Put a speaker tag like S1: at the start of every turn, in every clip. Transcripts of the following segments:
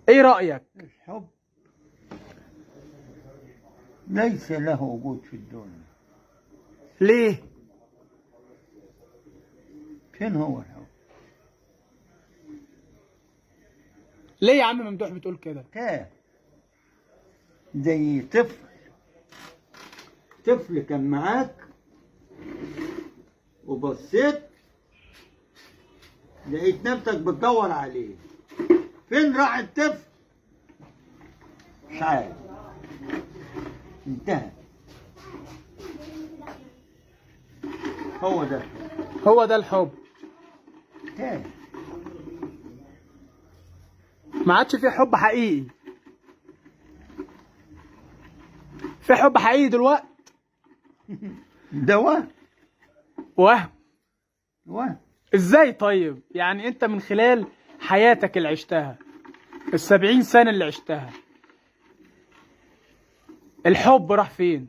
S1: ايه رايك
S2: الحب ليس له وجود في الدنيا
S1: ليه
S2: فين هو الحب
S1: ليه يا عم ممدوح بتقول كده
S2: تاه زي طفل طفل كان معاك وبصيت لقيت نفسك بتدور عليه فين راح الطفل مش عارف انتهى هو ده
S1: هو ده الحب
S2: تاه
S1: ما عادش في حب حقيقي في حب حقيقي دلوقتي
S2: ده وهم
S1: وهم
S2: وهم
S1: ازاي طيب يعني انت من خلال حياتك اللي عشتها السبعين سنة اللي عشتها الحب راح فين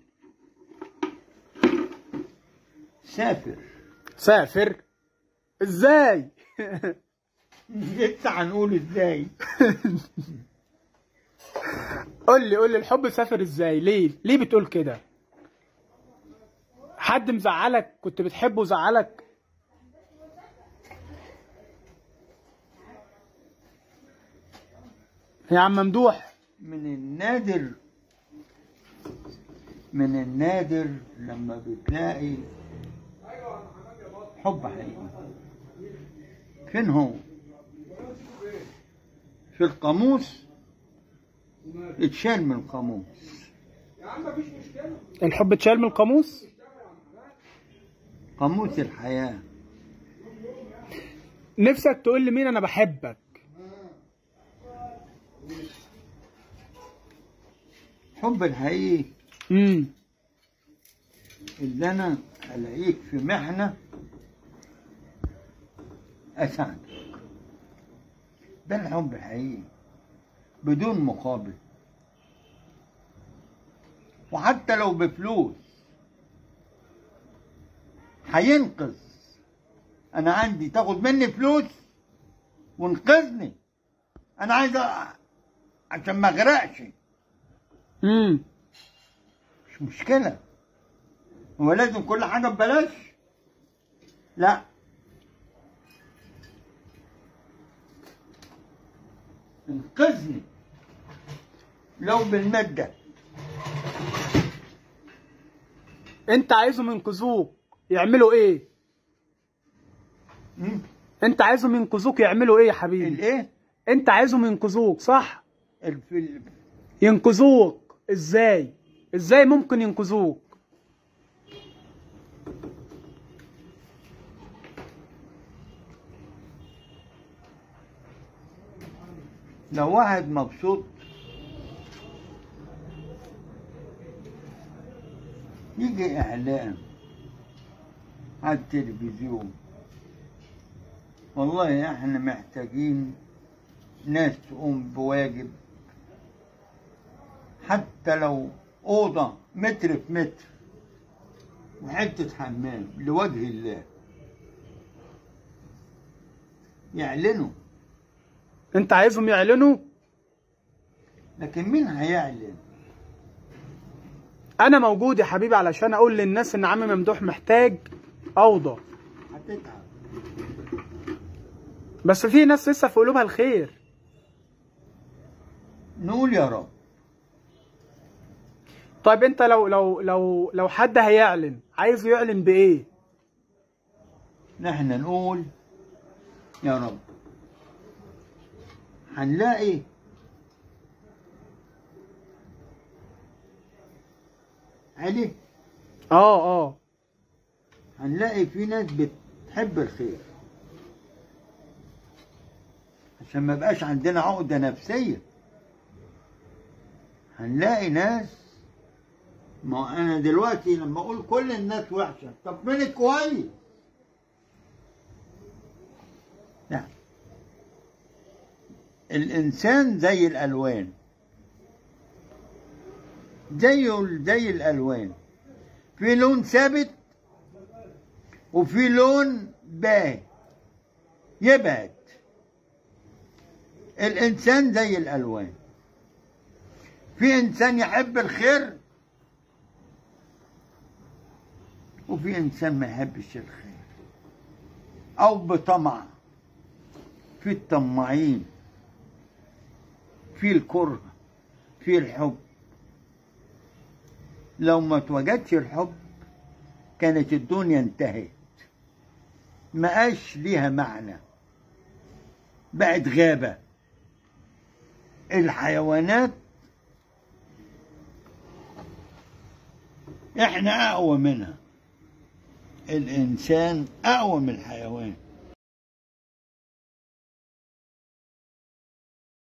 S2: سافر
S1: سافر ازاي
S2: لسه هنقول ازاي
S1: قول لي قول لي الحب سافر ازاي ليه ليه بتقول كده حد مزعلك كنت بتحبه زعلك يا عم ممدوح
S2: من النادر من النادر لما بتلاقي حب حقيقي فين هو في القاموس اتشال من القاموس
S1: الحب اتشال من القاموس
S2: قاموس الحياة
S1: نفسك تقول لي مين انا بحبك
S2: حب الحقيقي
S1: امم
S2: اللي انا الاقيك في محنة اساعدك ده الحب الحقيقي بدون مقابل وحتى لو بفلوس هينقذ انا عندي تاخد مني فلوس وانقذني انا عايز أ- عشان ما اغرقش
S1: امم
S2: مش مشكلة هو لازم كل حاجة ببلاش لا انقذني لو بالمادة
S1: انت عايزهم ينقذوك يعملوا ايه
S2: مم.
S1: انت عايزهم ينقذوك يعملوا ايه يا حبيبي
S2: الايه
S1: انت عايزهم ينقذوك صح
S2: الفيلم
S1: ينقذوك ازاي ازاي ممكن ينقذوك
S2: لو واحد مبسوط يجي اعلان على التلفزيون والله احنا محتاجين ناس تقوم بواجب حتى لو أوضة متر في متر وحتة حمام لوجه الله يعلنوا
S1: انت عايزهم يعلنوا
S2: لكن مين هيعلن؟
S1: انا موجود يا حبيبي علشان اقول للناس ان عم ممدوح محتاج اوضه
S2: هتتعب
S1: بس في ناس لسه في قلوبها الخير
S2: نقول يا رب
S1: طيب انت لو لو لو لو حد هيعلن عايزه يعلن بايه
S2: نحن نقول يا رب هنلاقي علي
S1: اه اه
S2: هنلاقي في ناس بتحب الخير عشان ما بقاش عندنا عقدة نفسية هنلاقي ناس ما انا دلوقتي لما اقول كل الناس وحشة طب مين الكويس لا الانسان زي الالوان زيه زي الالوان في لون ثابت وفي لون باهي يبعد الإنسان زي الألوان في إنسان يحب الخير وفي إنسان ما يحبش الخير أو بطمع في الطماعين في الكره في الحب لو ما توجدش الحب كانت الدنيا انتهت ما قاش ليها معنى بقت غابة الحيوانات احنا اقوى منها الانسان اقوى من الحيوان